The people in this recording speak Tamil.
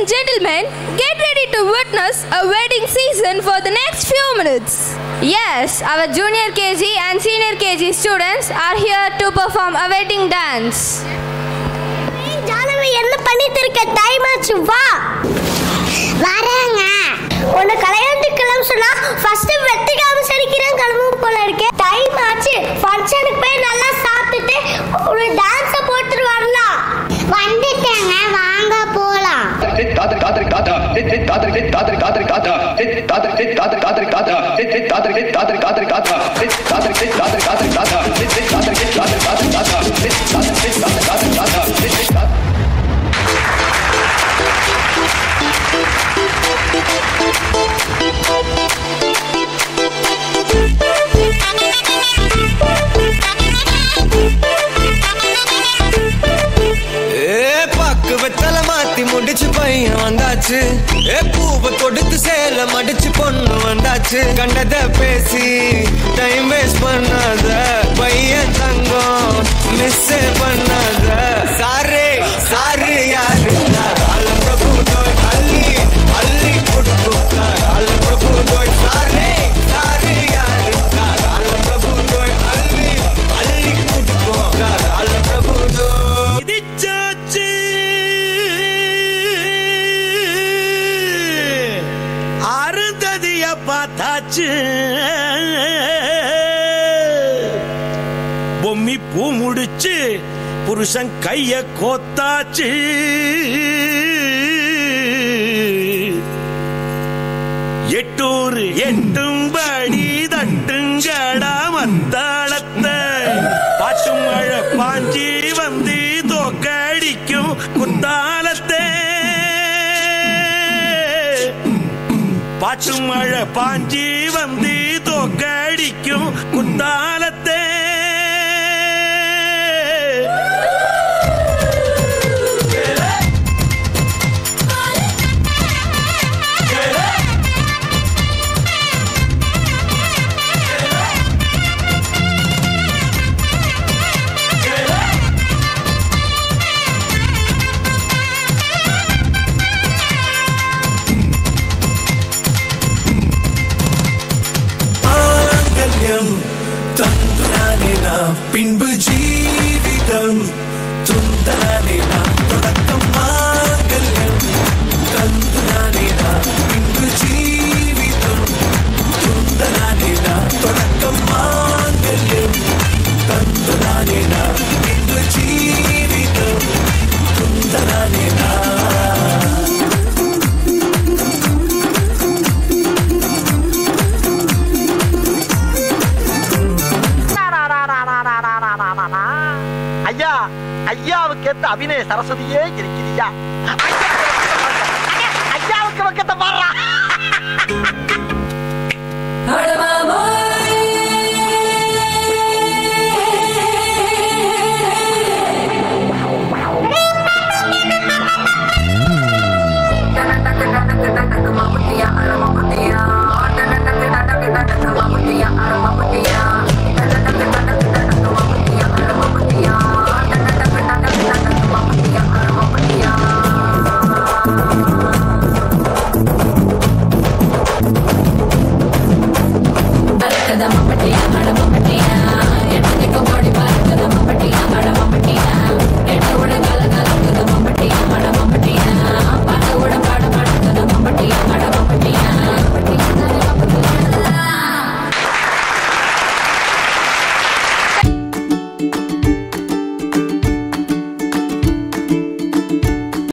and gentlemen, get ready to witness a wedding season for the next few minutes. Yes, our junior KG and senior KG students are here to perform a wedding dance. Jahnavi என்ன பண்ணிட்டு இருக்க டைம் ஆச்சு வா வரேங்க உன்னை கல்யாணத்துக்கு சொன்னா ஃபர்ஸ்ட் வெட்டிக்காம சரிக்கிறேன் கிளம்பு போல இருக்கே டைம் ஆச்சு ஃபங்க்ஷனுக்கு போய் நல்லா சாப்பிட்டுட்டு ஒரு டான்ஸ போட்டுட்டு வரலாம் வந்துட்டேங்க வாங்க போலாம் ஏ பக்கு வெத்தல மாத்தி முடிச்சு பையன் வந்தாச்சு ஏ பூவை தொடுத்து சேல மடிச்சு பொண்ணு வந்தாச்சு கண்டத பேசி டைம் வேஸ்ட் பண்ணாத பையன் தங்கம் மிஸ் பண்ணாத சாரே சாரு யாரு அல பிரபு தோய் அள்ளி அள்ளி கொடுத்தா அல பிரபு தோய் சாரே சாரு யாரு அல பிரபு தோய் அள்ளி அள்ளி கொடுத்தா அல பிரபு தோய் இடிச்சாச்சு அருந்ததிய பார்த்தாச்சு பொம்மி பூ முடிச்சு புருஷன் கைய கோத்தாச்சு எட்டூர் எட்டும்படி தட்டுங்கடா மத்தாளத்தை பாட்டு மழை பாஞ்சி வந்து தோக்கடிக்கும் குத்தாலத்தை பாட்டு மழை பாஞ்சி வந்து தோக்கடிக்கும் குத்தாலத்தை മാംഗല്യം തന്തുനാനേന പിൻപ് ജീവിതം തുന്തനാനേന തുടക്കം മാംഗല്യം തന്തുനാനേന പിൻപ് ജീവിതം തുന്തനാനേന തുടക്കം മാംഗല്യം തന്തുനാനേന പിൻപ് ജീവിതം തുന്തനാനേന ஐயா ஐயாவுக்கு ஏத்த அபிநய சரஸ்வதியே இருக்கிறியா ஐயாவுக்கு பக்கத்தை பாடுறா அடமாமா